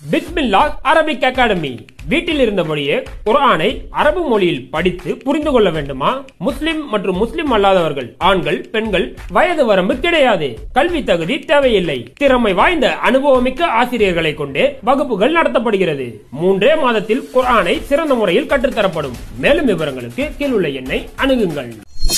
பிஸ்மில்லா Arabic academy வீட்டில் இருந்தபடியே குர்ஆனை அரபு மொழியில் படித்து புரிந்து கொள்ள வேண்டுமா முஸ்லிம் மற்றும் முஸ்லிம் அல்லாதவர்கள் ஆண்கள் பெண்கள் வயது வரம்பு கிடையாது கல்வி தகுதி தேவையில்லை திறமை வாய்ந்த அனுபவமிக்க ஆசிரியர்களை கொண்டே வகுப்புகள் நடத்தப்படுகிறது மூன்றே மாதத்தில் குர்ஆனை சிறந்த முறையில் கற்றுத்தரப்படும் மேலும் விவரங்களுக்கு கீழுள்ள எண்ணை அணுகுங்கள்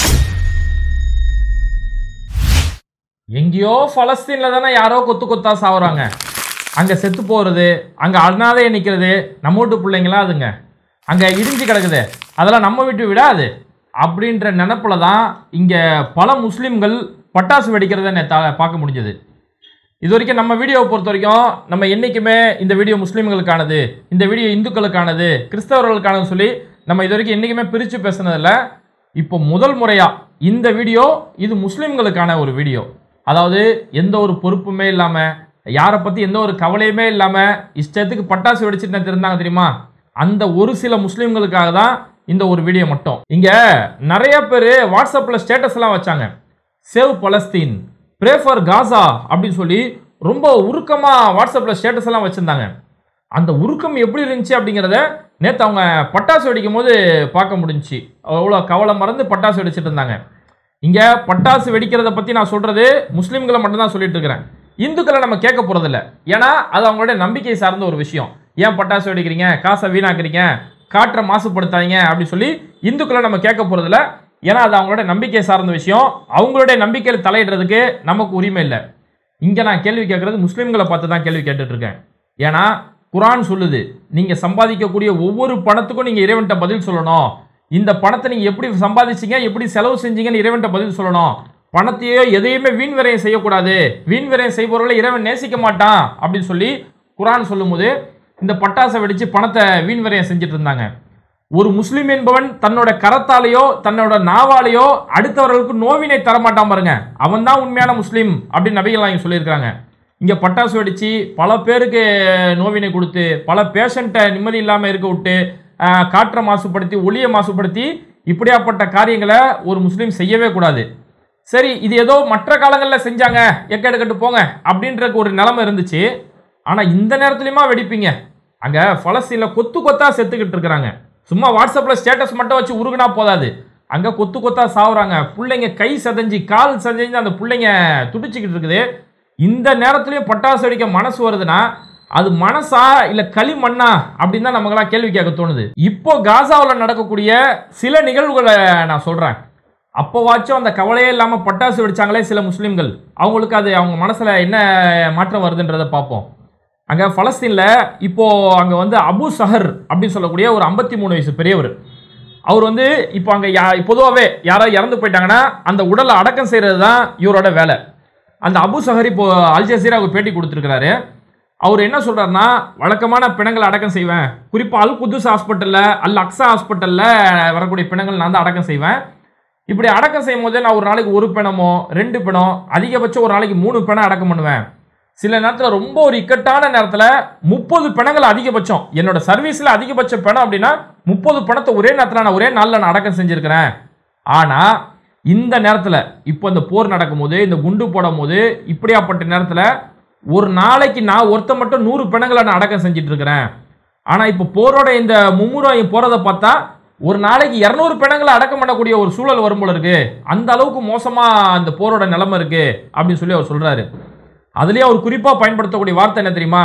எங்கேயோ பலஸ்தீன்ல தானே யாரோ கொத்து கொத்தா சாவுறாங்க அங்க செத்து போறது அங்க அனாதைய நிக்கிறது நம்ம வீட்டு பிள்ளைங்களா அதுங்க அங்க இடிஞ்சு கிடக்குது அதெல்லாம் நம்ம வீட்டு விடாது அப்படின்ற நினப்புல தான் இங்க பல முஸ்லிம்கள் பட்டாசு வெடிக்கிறத நேத்தா பார்க்க முடிஞ்சது இது வரைக்கும் நம்ம வீடியோவை பொறுத்த வரைக்கும் நம்ம என்றைக்குமே இந்த வீடியோ முஸ்லீம்களுக்கானது இந்த வீடியோ இந்துக்களுக்கானது கிறிஸ்தவர்களுக்கானது சொல்லி நம்ம இது வரைக்கும் என்றைக்குமே பிரித்து பேசுனதில்ல இப்போ முதல் முறையாக இந்த வீடியோ இது முஸ்லீம்களுக்கான ஒரு வீடியோ அதாவது எந்த ஒரு பொறுப்புமே இல்லாமல் யாரை பற்றி எந்த ஒரு கவலையுமே இல்லாமல் இஷ்டத்துக்கு பட்டாசு வெடிச்சிட்டு இருந்தாங்க தெரியுமா அந்த ஒரு சில முஸ்லீம்களுக்காக தான் இந்த ஒரு வீடியோ மட்டும் இங்கே நிறைய பேர் வாட்ஸ்அப்பில் ஸ்டேட்டஸ் எல்லாம் வச்சாங்க save Palestine pray for Gaza அப்படின்னு சொல்லி ரொம்ப உருக்கமாக வாட்ஸ்அப்பில் ஸ்டேட்டஸ் எல்லாம் வச்சுருந்தாங்க அந்த உருக்கம் எப்படி இருந்துச்சு அப்படிங்கிறத நேற்று அவங்க பட்டாசு வெடிக்கும் போது பார்க்க முடிஞ்சுச்சு அவ்வளோ கவலை மறந்து பட்டாசு வெடிச்சிட்டு இருந்தாங்க இங்கே பட்டாசு வெடிக்கிறத பற்றி நான் சொல்கிறது முஸ்லீம்களை மட்டும்தான் சொல்லிட்டு இருக்கிறேன் இந்துக்களை நம்ம கேட்க போகிறதில்ல ஏன்னா அது அவங்களுடைய நம்பிக்கை சார்ந்த ஒரு விஷயம் ஏன் பட்டாசு வெடிக்கிறீங்க காசை வீணாக்குறீங்க காற்றை மாசுபடுத்தாதீங்க அப்படின்னு சொல்லி இந்துக்களை நம்ம கேட்க போகிறதில்ல ஏன்னா அது அவங்களோட நம்பிக்கை சார்ந்த விஷயம் அவங்களுடைய நம்பிக்கையில் தலையிடுறதுக்கு நமக்கு உரிமை இல்லை இங்கே நான் கேள்வி கேட்குறது முஸ்லீம்களை பார்த்து தான் கேள்வி கேட்டுட்டு இருக்கேன் ஏன்னா குரான் சொல்லுது நீங்கள் சம்பாதிக்கக்கூடிய ஒவ்வொரு பணத்துக்கும் நீங்கள் இறைவன்கிட்ட பதில் சொல்லணும் இந்த பணத்தை நீங்கள் எப்படி சம்பாதிச்சீங்க எப்படி செலவு செஞ்சீங்கன்னு இறைவன்கிட்ட பதில் சொல்லணும் பணத்தையோ எதையுமே வீண் விரயம் செய்யக்கூடாது வீண் விரயம் செய்பவர்களை இறைவன் நேசிக்க மாட்டான் அப்படின்னு சொல்லி குரான் சொல்லும்போது இந்த பட்டாசை வெடித்து பணத்தை வீண் விரயம் செஞ்சுட்டு இருந்தாங்க ஒரு முஸ்லீம் என்பவன் தன்னோட கரத்தாலேயோ தன்னோட நாவாலேயோ அடுத்தவர்களுக்கு நோவினை தரமாட்டான் பாருங்க அவன் தான் உண்மையான முஸ்லீம் அப்படின்னு நபிகள் இங்கே சொல்லியிருக்காங்க இங்கே பட்டாசு வெடித்து பல பேருக்கு நோவினை கொடுத்து பல பேஷண்ட்டை நிம்மதி இல்லாமல் இருக்க விட்டு ஆஹ், காற்றை மாசுபடுத்தி ஒளியை மாசுபடுத்தி இப்படியாப்பட்ட காரியங்களை ஒரு முஸ்லீம் செய்யவே கூடாது சரி இது ஏதோ மற்ற காலங்களில் செஞ்சாங்க எக்கெடுக்கட்டு போங்க அப்படின்ற ஒரு நிலைமை இருந்துச்சு ஆனால் இந்த நேரத்துலையுமா வெடிப்பீங்க அங்கே பலஸ்தீனில் கொத்து கொத்தா செத்துக்கிட்டு இருக்கிறாங்க சும்மா வாட்ஸ்அப்பில் ஸ்டேட்டஸ் மட்டும் வச்சு உருகுனா போதாது அங்கே கொத்து கொத்தா சாவுறாங்க பிள்ளைங்க கை செதஞ்சு கால் செதஞ்சு அந்த பிள்ளைங்க துடிச்சிக்கிட்டு இருக்குது இந்த நேரத்துலையும் பட்டாசு வெடிக்க மனசு வருதுன்னா அது மனசா இல்லை களிமண்ணா அப்படின்னு தான் நமக்கெல்லாம் கேள்வி கேட்க தோணுது இப்போ காசாவில் நடக்கக்கூடிய சில நிகழ்வுகளை நான் சொல்கிறேன் அப்போவாச்சும் அந்த கவலையே இல்லாமல் பட்டாசு வெடிச்சாங்களே சில முஸ்லீம்கள் அவங்களுக்கு அது அவங்க மனசில் என்ன மாற்றம் வருதுன்றதை பார்ப்போம் அங்கே பலஸ்தீனில் இப்போது அங்கே வந்து அபு சஹர் அப்படின்னு சொல்லக்கூடிய ஒரு ஐம்பத்தி மூணு வயசு பெரியவர் அவர் வந்து இப்போ அங்கே யா பொதுவாகவே யாராவது இறந்து போயிட்டாங்கன்னா அந்த உடலை அடக்கம் செய்கிறது தான் இவரோட வேலை அந்த அபு சஹர் இப்போ அல் ஜசீராவுக்கு பேட்டி கொடுத்துருக்கிறாரு அவர் என்ன சொல்றாருன்னா வழக்கமான பிணங்களை அடக்கம் செய்வேன் குறிப்பாக அல் குதுஸ் ஹாஸ்பிட்டலில் அல் அக்ஸா ஹாஸ்பிட்டலில் வரக்கூடிய பிணங்கள் நான் தான் அடக்கம் செய்வேன் இப்படி அடக்கம் செய்யும் போதே நான் ஒரு நாளைக்கு ஒரு பிணமோ ரெண்டு பிணம் அதிகபட்சம் ஒரு நாளைக்கு மூணு பிணம் அடக்கம் பண்ணுவேன் சில நேரத்தில் ரொம்ப ஒரு இக்கட்டான நேரத்தில் முப்பது பிணங்கள் அதிகபட்சம் என்னோட சர்வீஸில் அதிகபட்ச பிணம் அப்படின்னா முப்பது பணத்தை ஒரே நேரத்தில் நான் ஒரே நாளில் நான் அடக்கம் செஞ்சுருக்கிறேன் ஆனால் இந்த நேரத்தில் இப்போ இந்த போர் நடக்கும்போது இந்த குண்டு போடும் போது இப்படியாப்பட்ட நேரத்தில் ஒரு நாளைக்கு நான் ஒருத்த மட்டும் நூறு பிணங்களை நான் அடக்கம் செஞ்சுட்டு இருக்கிறேன் ஆனால் இப்போ போரோட இந்த மும்முரம் போகிறத பார்த்தா ஒரு நாளைக்கு இரநூறு பிணங்களை அடக்கம் பண்ணக்கூடிய ஒரு சூழல் வரும் போல இருக்கு அந்த அளவுக்கு மோசமாக அந்த போரோட நிலைமை இருக்கு அப்படின்னு சொல்லி அவர் சொல்றாரு அதுலேயே அவர் குறிப்பாக பயன்படுத்தக்கூடிய வார்த்தை என்ன தெரியுமா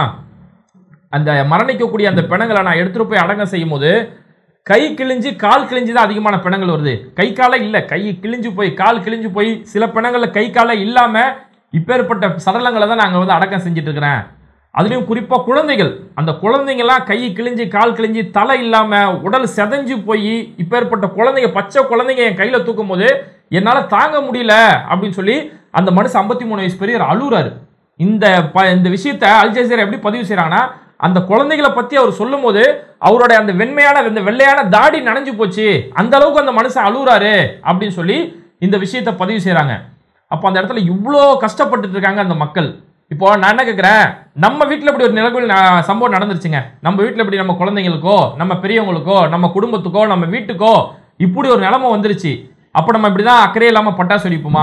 அந்த மரணிக்கக்கூடிய அந்த பிணங்களை நான் எடுத்துகிட்டு போய் அடக்கம் செய்யும் போது கை கிழிஞ்சு கால் கிழிஞ்சு தான் அதிகமான பிணங்கள் வருது கை காலை இல்லை கை கிழிஞ்சு போய் கால் கிழிஞ்சு போய் சில பிணங்களில் கை காலை இல்லாமல் இப்பேற்பட்ட சடலங்களை தான் நாங்கள் வந்து அடக்கம் செஞ்சுட்டு இருக்கிறேன் அதுலேயும் குறிப்பாக குழந்தைகள் அந்த குழந்தைங்கலாம் கை கிழிஞ்சு கால் கிழிஞ்சு தலை இல்லாமல் உடல் செதஞ்சு போய் இப்பேற்பட்ட குழந்தைங்க பச்சை குழந்தைங்க என் கையில் தூக்கும் போது என்னால் தாங்க முடியல அப்படின்னு சொல்லி அந்த மனுஷன் ஐம்பத்தி மூணு வயசு பெரியவர் அழுகுறாரு இந்த ப இந்த விஷயத்த அல் ஜசீரா எப்படி பதிவு செய்கிறாங்கன்னா அந்த குழந்தைகளை பற்றி அவர் சொல்லும்போது அவருடைய அந்த வெண்மையான இந்த வெள்ளையான தாடி நனைஞ்சு போச்சு அந்த அளவுக்கு அந்த மனுஷன் அழுகுறாரு அப்படின்னு சொல்லி இந்த விஷயத்தை பதிவு செய்கிறாங்க அப்போ அந்த இடத்துல இவ்வளோ கஷ்டப்பட்டுட்டு இருக்காங்க அந்த மக்கள் இப்போ நான் என்ன கேட்குறேன் நம்ம வீட்டில் இப்படி ஒரு நிலவில் ந- சம்பவம் நடந்துருச்சுங்க நம்ம வீட்டில் இப்படி நம்ம குழந்தைங்களுக்கோ நம்ம பெரியவங்களுக்கோ நம்ம குடும்பத்துக்கோ நம்ம வீட்டுக்கோ இப்படி ஒரு நிலைமை வந்துருச்சு அப்போ நம்ம இப்படி தான் அக்கறை இல்லாமல் பட்டாசு வெடிப்போமா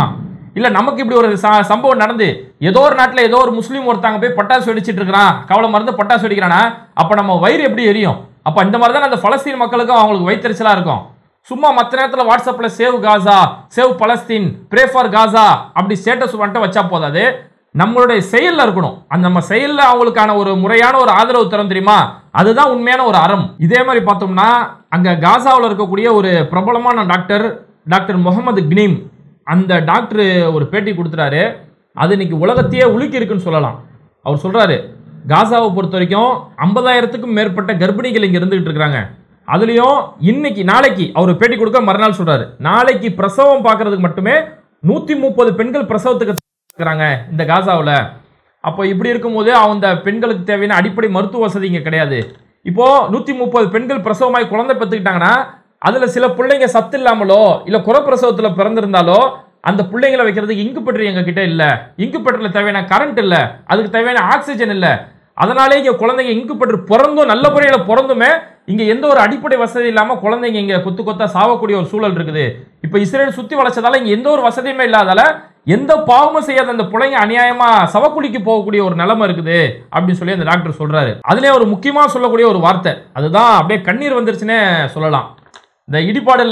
இல்ல நமக்கு இப்படி ஒரு ச- சம்பவம் நடந்து ஏதோ ஒரு நாட்டுல ஏதோ ஒரு முஸ்லீம் ஒருத்தங்க போய் பட்டாசு வெடிச்சிட்டு இருக்கிறான் கவலை மறந்து பட்டாசு வெடிக்கிறானா அப்ப நம்ம வயிறு எப்படி எரியும் அப்ப இந்த மாதிரி தான் அந்த பலஸ்தீன் மக்களுக்கும் அவங்களுக்கு வயிற்றுச்சலா இருக்கும் சும்மா மற்ற நேரத்துல வாட்ஸ்அப்ல save Gaza save Palestine pray for Gaza அப்படி ஸ்டேட்டஸ் மட்டும் வச்சா போதாது நம்மளுடைய செயல்ல இருக்கணும் அந்த நம்ம செயல்ல அவங்களுக்கான ஒரு முறையான ஒரு ஆதரவு தரம் தெரியுமா அதுதான் உண்மையான ஒரு அறம் இதே மாதிரி பார்த்தோம்னா அங்க காசாவில் இருக்கக்கூடிய ஒரு பிரபலமான டாக்டர் டாக்டர் முகமது கினீம் அந்த டாக்டர் ஒரு பேட்டி கொடுத்துறாரு அது இன்னைக்கு உலகத்தையே உலுக்கி இருக்குன்னு சொல்லலாம் அவர் சொல்றாரு காசாவை பொறுத்த வரைக்கும் ஐம்பதாயிரத்துக்கும் மேற்பட்ட கர்ப்பிணிகள் இங்க இருந்துகிட்டு இருக்காங்க அதுலயும் இன்னைக்கு நாளைக்கு அவர் பேட்டி கொடுக்க மறுநாள் சொல்றாரு நாளைக்கு பிரசவம் பார்க்கறதுக்கு மட்டுமே நூத்தி முப்பது பெண்கள் பிரசவத்துக்கு இருக்கிறாங்க இந்த காசாவில் அப்போ இப்படி இருக்கும்போது அந்த பெண்களுக்கு தேவையான அடிப்படை மருத்துவ வசதி இங்கே கிடையாது இப்போ நூற்றி முப்பது பெண்கள் பிரசவமாய் குழந்தை பெற்றுக்கிட்டாங்கன்னா அதில் சில பிள்ளைங்க சத்து இல்லாமலோ இல்லை குறப்பிரசவத்தில் பிறந்திருந்தாலோ அந்த பிள்ளைங்களை வைக்கிறதுக்கு இங்கு பெட்ரு எங்க கிட்ட இல்லை இங்கு பெட்ரில் தேவையான கரண்ட் இல்லை அதுக்கு தேவையான ஆக்சிஜன் இல்லை அதனாலே இங்கே குழந்தைங்க இங்கு பெற்று பிறந்தும் நல்ல முறையில் பிறந்துமே இங்கே எந்த ஒரு அடிப்படை வசதி இல்லாமல் குழந்தைங்க இங்கே கொத்து கொத்தா சாவக்கூடிய ஒரு சூழல் இருக்குது இப்போ இஸ்ரேல் சுற்றி வளைச்சதால இங்கே எந்த ஒரு வசதியுமே இல்லாதால எந்த பாவமும் செய்யாத அந்த பிள்ளைங்க அநியாயமா சவக்குழிக்கு போகக்கூடிய ஒரு நிலைமை இருக்குது அப்படின்னு சொல்லி அந்த டாக்டர் சொல்றாரு அதுலயே ஒரு முக்கியமா சொல்லக்கூடிய ஒரு வார்த்தை அதுதான் அப்படியே கண்ணீர் வந்துருச்சுன்னே சொல்லலாம் இந்த இடிபாடுல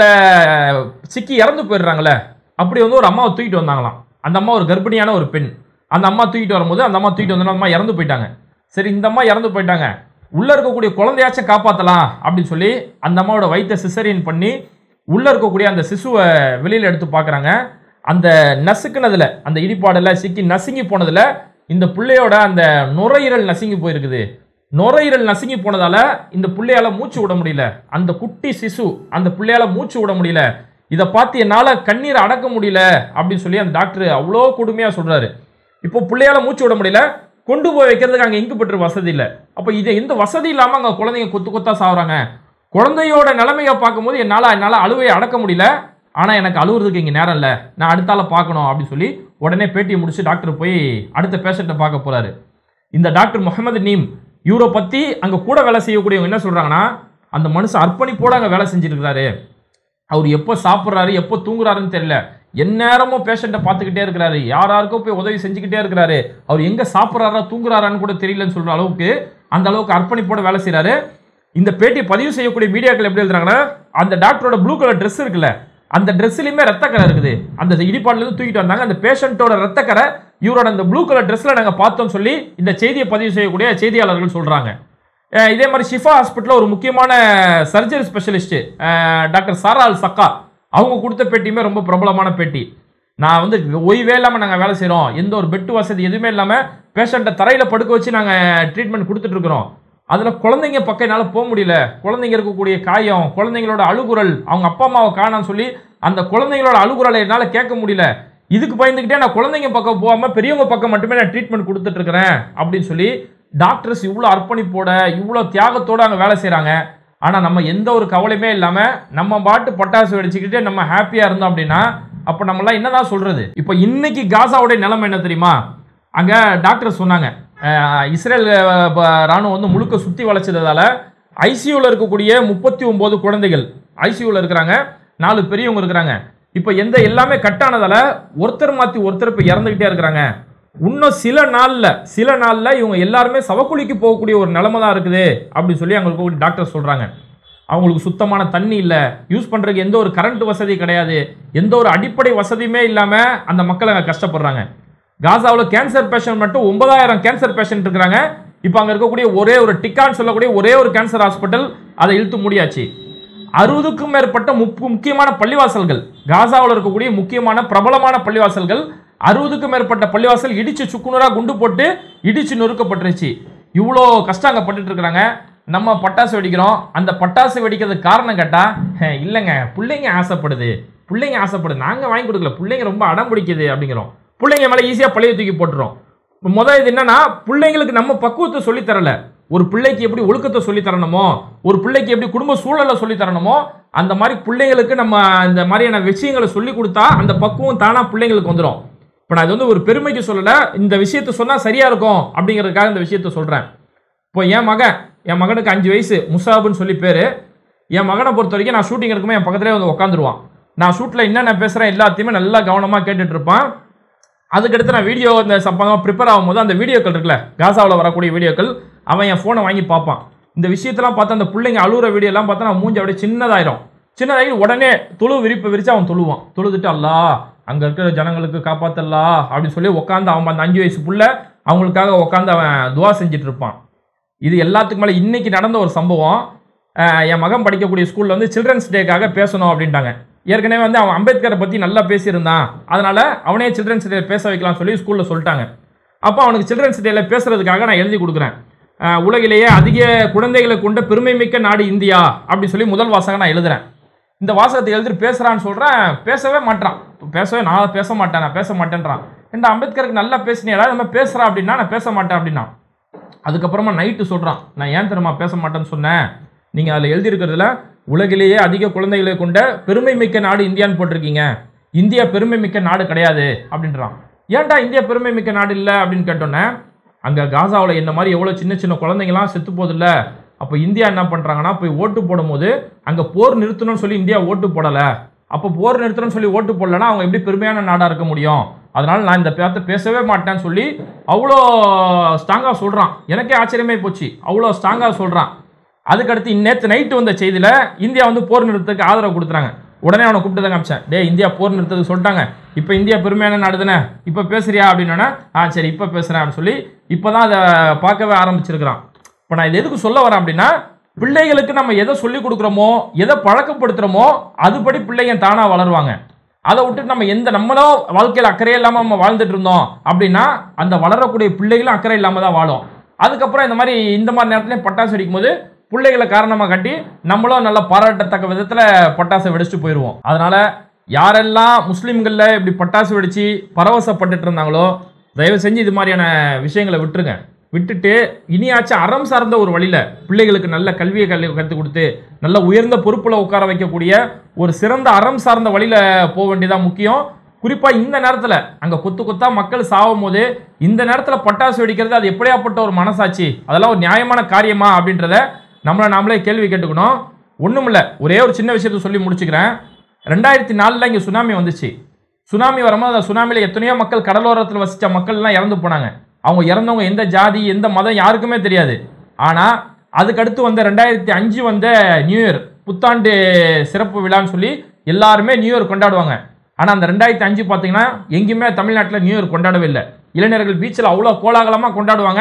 சிக்கி இறந்து போயிடுறாங்களே அப்படி வந்து ஒரு அம்மாவை தூக்கிட்டு வந்தாங்களாம் அந்த அம்மா ஒரு கர்ப்பிணியான ஒரு பெண் அந்த அம்மா தூக்கிட்டு வரும்போது அந்த அம்மா தூக்கிட்டு வந்தோன்னா அம்மா இறந்து போயிட்டாங்க சரி இந்த அம்மா இறந்து போயிட்டாங்க உள்ள இருக்கக்கூடிய குழந்தையாச்சும் காப்பாத்தலாம் அப்படின்னு சொல்லி அந்த அம்மாவோட வயிற்ற சிசரியன் பண்ணி உள்ள இருக்கக்கூடிய அந்த சிசுவை வெளியில எடுத்து பார்க்கறாங்க அந்த நசுக்குனதுல அந்த இடிபாடுல சிக்கி நசுங்கி போனதுல இந்த பிள்ளையோட அந்த நுரையீரல் நசுங்கி போயிருக்குது நுரையீரல் நசுங்கி போனதால இந்த பிள்ளையால மூச்சு விட முடியல அந்த குட்டி சிசு அந்த பிள்ளையால மூச்சு விட முடியல இதை பார்த்து என்னால கண்ணீரை அடக்க முடியல அப்படின்னு சொல்லி அந்த டாக்டர் அவ்வளோ கொடுமையா சொல்றாரு இப்போ பிள்ளையால மூச்சு விட முடியல கொண்டு போய் வைக்கிறதுக்கு அங்கே இங்கு பெற்று வசதி இல்லை அப்போ இது எந்த வசதி இல்லாமல் அங்கே குழந்தைங்க கொத்து கொத்தா சாகுறாங்க குழந்தையோட நிலைமையை பார்க்கும்போது என்னால் என்னால் அழுவையை அடக்க முடியல ஆனால் எனக்கு அழுவுறதுக்கு இங்கே நேரம் இல்லை நான் அடுத்தால பார்க்கணும் அப்படின்னு சொல்லி உடனே பேட்டியை முடிச்சு டாக்டர் போய் அடுத்த பேஷண்ட்டை பார்க்க போறாரு இந்த டாக்டர் முகமது நீம் இவரை பற்றி அங்கே கூட வேலை செய்யக்கூடியவங்க என்ன சொல்கிறாங்கன்னா அந்த மனுஷன் அர்ப்பணிப்போட அங்கே வேலை செஞ்சுட்டு இருக்கிறாரு அவர் எப்போ சாப்பிட்றாரு எப்போ தூங்குறாருன்னு தெரியல எந்நேரமும் பேஷண்ட்டை பார்த்துக்கிட்டே இருக்கிறாரு யார் யாருக்கோ போய் உதவி செஞ்சுக்கிட்டே இருக்கிறாரு அவர் எங்கே சாப்பிட்றாரா தூங்குறாரான்னு கூட தெரியலன்னு சொல்கிற அளவுக்கு அந்த அளவுக்கு அர்ப்பணிப்போட வேலை செய்கிறாரு இந்த பேட்டியை பதிவு செய்யக்கூடிய மீடியாக்கள் எப்படி எழுதுறாங்கன்னா அந்த டாக்டரோட ப்ளூ கலர் ட்ரெஸ் இருக்குல்ல அந்த ட்ரெஸ்லையுமே ரத்தக்கரை இருக்குது அந்த இடிபாட்டிலேருந்து தூக்கிட்டு வந்தாங்க அந்த பேஷண்ட்டோட ரத்தக்கரை இவரோட அந்த ப்ளூ கலர் ட்ரெஸ்ஸில் நாங்கள் பார்த்தோம்னு சொல்லி இந்த செய்தியை பதிவு செய்யக்கூடிய செய்தியாளர்கள் சொல்கிறாங்க அஹ் இதே மாதிரி ஷிஃபா ஹாஸ்பிட்டலில் ஒரு முக்கியமான surgery specialist doctor Sarah Al Saqqa அவங்க கொடுத்த பேட்டியுமே ரொம்ப பிரபலமான பேட்டி நான் வந்து ஓய்வே இல்லாமல் நாங்கள் வேலை செய்கிறோம் எந்த ஒரு பெட்டு வசதி எதுவுமே இல்லாமல் பேஷண்ட்டை தரையில் படுக்க வச்சு நாங்கள் ட்ரீட்மெண்ட் கொடுத்துட்டு இருக்கிறோம் அதில் குழந்தைங்க பக்கம் என்னால் போக முடியல குழந்தைங்க இருக்கக்கூடிய காயம் குழந்தைங்களோட அழுகுரல் அவங்க அப்பா அம்மாவை காணான்னு சொல்லி அந்த குழந்தைங்களோட அழுகுரலை என்னால் கேட்க முடியல இதுக்கு பயந்துக்கிட்டே நான் குழந்தைங்க பக்கம் போகாமல் பெரியவங்க பக்கம் மட்டுமே நான் ட்ரீட்மெண்ட் கொடுத்துட்டு இருக்கிறேன் அப்படின்னு சொல்லி டாக்டர்ஸ் இவ்வளோ அர்ப்பணிப்போட இவ்வளோ தியாகத்தோட அங்கே வேலை செய்கிறாங்க ஆனால் நம்ம எந்த ஒரு கவலையுமே இல்லாமல் நம்ம பாட்டு பட்டாசு வெடிச்சுக்கிட்டு நம்ம ஹாப்பியாக இருந்தோம் அப்படின்னா அப்போ நம்மளாம் என்னதான் சொல்கிறது இப்போ இன்னைக்கு காசாவுடைய நிலைமை என்ன தெரியுமா அங்கே டாக்டர் சொன்னாங்க அஹ், இஸ்ரேல் அஹ், ப- ராணுவம் வந்து முழுக்க சுற்றி வளைச்சதால ஐசியூவில் இருக்கக்கூடிய முப்பத்தி ஒம்பது குழந்தைகள் ஐசியூவில் இருக்கிறாங்க நாலு பெரியவங்க இருக்கிறாங்க இப்போ எந்த எல்லாமே கட்டானதால ஒருத்தர் மாற்றி ஒருத்தர் இப்போ இறந்துக்கிட்டே இருக்கிறாங்க இன்னும் சில நாளில் சில நாளில் இவங்க எல்லாருமே சவக்குழிக்கு போகக்கூடிய ஒரு நிலைமை தான் இருக்குது அப்படின்னு சொல்லி அங்கே இருக்கக்கூடிய டாக்டர் சொல்கிறாங்க அவங்களுக்கு சுத்தமான தண்ணி இல்லை யூஸ் பண்ணுறதுக்கு எந்த ஒரு கரண்ட் வசதி கிடையாது எந்த ஒரு அடிப்படை வசதியுமே இல்லாமல் அந்த மக்கள் அங்கே கஷ்டப்படுறாங்க காசாவில் கேன்சர் பேஷண்ட் மட்டும் ஒன்பதாயிரம் கேன்சர் பேஷண்ட் இருக்கிறாங்க இப்போ அங்கே இருக்கக்கூடிய ஒரே ஒரு டிக்கான்னு சொல்லக்கூடிய ஒரே ஒரு கேன்சர் ஹாஸ்பிட்டல் அதை இழுத்து மூடியாச்சு அறுபதுக்கும் மேற்பட்ட முப்பு முக்கியமான பள்ளிவாசல்கள் காசாவில் இருக்கக்கூடிய முக்கியமான பிரபலமான பள்ளிவாசல்கள் அறுபதுக்கும் மேற்பட்ட பள்ளிவாசல் இடிச்சு சுக்குநூறா குண்டு போட்டு இடிச்சு நொறுக்கப்பட்டுருச்சு இவ்வளோ கஷ்டம் அங்கே பட்டுட்டு இருக்கிறாங்க நம்ம பட்டாசு வெடிக்கிறோம் அந்த பட்டாசு வெடிக்கிறதுக்கு காரணம் கேட்டா "ஹே, இல்லைங்க பிள்ளைங்க ஆசைப்படுது பிள்ளைங்க ஆசைப்படுது நாங்கள் வாங்கி கொடுக்கல பிள்ளைங்க ரொம்ப அடம் பிடிக்குது அப்படிங்கிறோம் பிள்ளைங்க மேலே ஈஸியாக பழைய தூக்கி போட்டுரும் இப்போ முதல் இது என்னன்னா பிள்ளைங்களுக்கு நம்ம பக்குவத்தை சொல்லித் தரல ஒரு பிள்ளைக்கு எப்படி ஒழுக்கத்தை சொல்லித் தரணுமோ ஒரு பிள்ளைக்கு எப்படி குடும்ப சூழலை சொல்லித் தரணுமோ அந்த மாதிரி பிள்ளைங்களுக்கு நம்ம இந்த மாதிரியான விஷயங்களை சொல்லி கொடுத்தா அந்த பக்குவம் தானா பிள்ளைங்களுக்கு வந்துடும் இப்போ நான் இது வந்து ஒரு பெருமைக்கு சொல்லல இந்த விஷயத்த சொன்னால் சரியா இருக்கும் அப்படிங்கிறதுக்காக இந்த விஷயத்த சொல்றேன் இப்போ என் மகன் என் மகனுக்கு அஞ்சு வயசு முசாபுன்னு சொல்லி பேரு என் மகனை பொறுத்த வரைக்கும் நான் ஷூட்டிங் இருக்கும்போது என் பக்கத்துலேயே வந்து உட்காந்துருவான் நான் ஷூட்டில் என்னென்ன பேசுகிறேன் எல்லாத்தையுமே நல்லா கவனமாக கேட்டுட்டு இருப்பான் அதுக்கடுத்து நான் வீடியோ இந்த சம்பந்தமாக ப்ரிப்பேர் ஆகும்போது அந்த வீடியோக்கள் இருக்குல்ல காசாவில் வரக்கூடிய வீடியோக்கள் அவன் என் ஃபோனை வாங்கி பார்ப்பான் இந்த விஷயத்தெல்லாம் பார்த்து அந்த பிள்ளைங்க அழுகிற வீடியோலாம் பார்த்தா நான் மூஞ்சி அப்படியே சின்னதாயிரும் சின்னதாகி உடனே தொழு விரிப்பு விரிச்சு அவன் தொழுவான் தொழுதுட்டு அல்லா அங்கே இருக்கிற ஜனங்களுக்கு காப்பாத்தல்லா அப்படின்னு சொல்லி உட்காந்து அவன் அந்த அஞ்சு வயசு புள்ள அவங்களுக்காக உட்காந்து அவன் துவா செஞ்சுட்டு இருப்பான் இது எல்லாத்துக்கு மேலே இன்னைக்கு நடந்த ஒரு சம்பவம் அஹ் என் மகன் படிக்கக்கூடிய ஸ்கூலில் வந்து சில்ட்ரன்ஸ் டேக்காக பேசணும் அப்படின்ட்டாங்க ஏற்கனவே வந்து அவன் அம்பேத்கரை பற்றி நல்லா பேசியிருந்தான் அதனால அவனே சில்ட்ரன்ஸ் டே பேச வைக்கலாம்னு சொல்லி ஸ்கூலில் சொல்லிட்டாங்க அப்போ அவனுக்கு சில்ட்ரன்ஸ் டேல பேசுறதுக்காக நான் எழுதி கொடுக்குறேன் அஹ் உலகிலேயே அதிக குழந்தைகளை கொண்ட பெருமை மிக்க நாடு இந்தியா அப்படி சொல்லி முதல் வாசகம் நான் எழுதுறேன் இந்த வாசகத்தை எழுதிட்டு பேசுறான்னு சொல்றேன் பேசவே மாட்டான் பேசவே நான் பேச மாட்டேன் நான் பேச மாட்டேன்றான் இந்த அம்பேத்கருக்கு நல்லா பேசினியடா நம்ம பேசுறா அப்படின்னா நான் பேச மாட்டேன் அப்படின்னா அதுக்கப்புறமா நைட்டு சொல்றான் நான் ஏன் தெரியுமா பேச மாட்டேன்னு சொன்னேன் நீங்க அதில் எழுதியிருக்கிறதுல உலகிலேயே அதிக குழந்தைகளை கொண்ட பெருமை மிக்க நாடு இந்தியான்னு போட்டிருக்கீங்க இந்தியா பெருமை மிக்க நாடு கிடையாது அப்படின்றான் ஏன்டா இந்தியா பெருமை மிக்க நாடு இல்லை அப்படின்னு கேட்டோன்னே அங்கே காசாவில் என்ன மாதிரி எவ்வளோ சின்ன சின்ன குழந்தைங்களாம் செத்து போதில்ல அப்போ இந்தியா என்ன பண்ணுறாங்கன்னா போய் ஓட்டு போடும்போது அங்கே போர் நிறுத்தணும்னு சொல்லி இந்தியா ஓட்டு போடலை அப்போ போர் நிறுத்தணும்னு சொல்லி ஓட்டு போடலைன்னா அவங்க எப்படி பெருமையான நாடாக இருக்க முடியும் அதனால நான் இந்த பேர்த்த பேசவே மாட்டேன்னு சொல்லி அவ்வளோ ஸ்ட்ராங்காக சொல்கிறான் எனக்கே ஆச்சரியமே போச்சு அவ்வளோ ஸ்ட்ராங்காக சொல்கிறான் அதுக்கடுத்து நேற்று நைட்டு வந்த செய்தியில் இந்தியா வந்து போர் நிறுத்தத்துக்கு ஆதரவு கொடுத்துறாங்க உடனே அவனை கூப்பிட்டு தான் காமிச்சேன் டே இந்தியா போர் நிறுத்தத்துக்கு சொல்லிட்டாங்க இப்போ இந்தியா பெருமையான நாடு தானே இப்போ பேசுறியா அப்படின்னா ஆ சரி இப்போ பேசுகிறேன் அப்படின்னு சொல்லி இப்போ தான் அதை பார்க்கவே ஆரம்பிச்சிருக்கிறான் இப்போ நான் இது எதுக்கு சொல்ல வரேன் அப்படின்னா பிள்ளைகளுக்கு நம்ம எதை சொல்லி கொடுக்குறோமோ எதை பழக்கப்படுத்துகிறோமோ அதுபடி பிள்ளைங்க தானாக வளருவாங்க அதை விட்டுட்டு நம்ம எந்த நம்மளும் வாழ்க்கையில் அக்கறை இல்லாமல் நம்ம வாழ்ந்துட்டு இருந்தோம் அப்படின்னா அந்த வளரக்கூடிய பிள்ளைகளும் அக்கறை இல்லாமல் தான் வாழும் அதுக்கப்புறம் இந்த மாதிரி இந்த மாதிரி நேரத்துலையும் பட்டாசு வெடிக்கும் போது பிள்ளைகளை காரணமாக காட்டி நம்மளும் நல்ல பாராட்டத்தக்க விதத்தில் பட்டாசை வெடிச்சுட்டு போயிடுவோம் அதனால யாரெல்லாம் முஸ்லீம்களில் இப்படி பட்டாசு வெடிச்சு பரவசப்பட்டுட்டு இருந்தாங்களோ தயவு செஞ்சு இது மாதிரியான விஷயங்களை விட்டுருங்க விட்டுட்டு இனியாச்சும் அறம் சார்ந்த ஒரு வழியில் பிள்ளைகளுக்கு நல்ல கல்வியை கல்வி கற்றுக் கொடுத்து நல்ல உயர்ந்த பொறுப்பில் உட்கார வைக்கக்கூடிய ஒரு சிறந்த அறம் சார்ந்த வழியில் போக வேண்டியதான் முக்கியம் குறிப்பாக இந்த நேரத்தில் அங்கே கொத்து கொத்தா மக்கள் சாகும் போது இந்த நேரத்தில் பட்டாசு வெடிக்கிறது அது எப்படியாப்பட்ட ஒரு மனசாட்சி அதெல்லாம் ஒரு நியாயமான காரியமா அப்படின்றத நம்மளை நாமளே கேள்வி கேட்டுக்கணும் ஒன்றுமில்ல ஒரே ஒரு சின்ன விஷயத்தை சொல்லி முடிச்சுக்கிறேன் ரெண்டாயிரத்தி நாலில் இங்கே சுனாமி வந்துச்சு சுனாமி வரும்போது அந்த சுனாமியில் எத்தனையோ மக்கள் கடலோரத்தில் வசித்த மக்கள்லாம் இறந்து போனாங்க அவங்க இறந்தவங்க எந்த ஜாதி எந்த மதம் யாருக்குமே தெரியாது ஆனால் அதுக்கடுத்து வந்த ரெண்டாயிரத்தி அஞ்சு வந்த நியூ இயர் புத்தாண்டு சிறப்பு விழான்னு சொல்லி எல்லாருமே நியூ இயர் கொண்டாடுவாங்க ஆனால் அந்த ரெண்டாயிரத்தி அஞ்சு பார்த்தீங்கன்னா எங்கேயுமே தமிழ்நாட்டில் நியூ இயர் கொண்டாடவே இல்லை இளைஞர்கள் பீச்சில் அவ்வளோ கோலாகலமாக கொண்டாடுவாங்க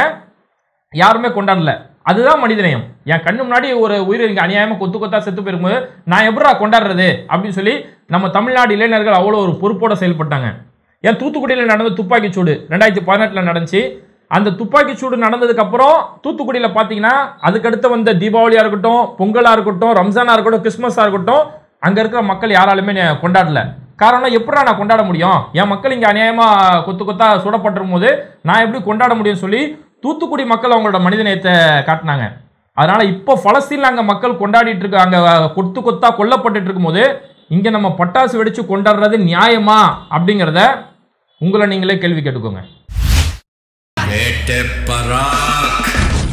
யாருமே கொண்டாடல அதுதான் மனிதநேயம் என் கண்ணு முன்னாடி ஒரு உயிரினங்க அநியாயமாக கொத்து கொத்தா செத்து போயிருக்கும்போது நான் எப்படா கொண்டாடுறது அப்படின்னு சொல்லி நம்ம தமிழ்நாடு இளைஞர்கள் அவ்வளோ ஒரு பொறுப்போட செயல்பட்டாங்க ஏன் தூத்துக்குடியில் நடந்த துப்பாக்கி சூடு ரெண்டாயிரத்தி பதினெட்டில் நடந்துச்சு அந்த துப்பாக்கி சூடு நடந்ததுக்கு அப்புறம் தூத்துக்குடியில் பார்த்தீங்கன்னா அதுக்கடுத்து வந்த தீபாவளியாக இருக்கட்டும் பொங்கலாக இருக்கட்டும் ரம்ஜானாக இருக்கட்டும் கிறிஸ்மஸாக இருக்கட்டும் அங்கே இருக்கிற மக்கள் யாராலுமே நே- கொண்டாடல காரணம் எப்படா நான் கொண்டாட முடியும் என் மக்கள் இங்கே அநியாயமாக கொத்து கொத்தா சுடப்பட்டிருக்கும் போது நான் எப்படி கொண்டாட முடியும்னு சொல்லி தூத்துக்குடி மக்கள் அவங்களோட மனிதநேயத்தை காட்டினாங்க அதனால இப்போ பலஸ்தீன்ல அங்க மக்கள் கொண்டாடிட்டு இருக்க அங்க கொத்து கொத்தா கொல்லப்பட்டுட்டு இருக்கும்போது இங்க நம்ம பட்டாசு வெடிச்சு கொண்டாடுறது நியாயமா அப்படிங்கிறத உங்களை நீங்களே கேள்வி கேட்டுக்கோங்க बेटे पराग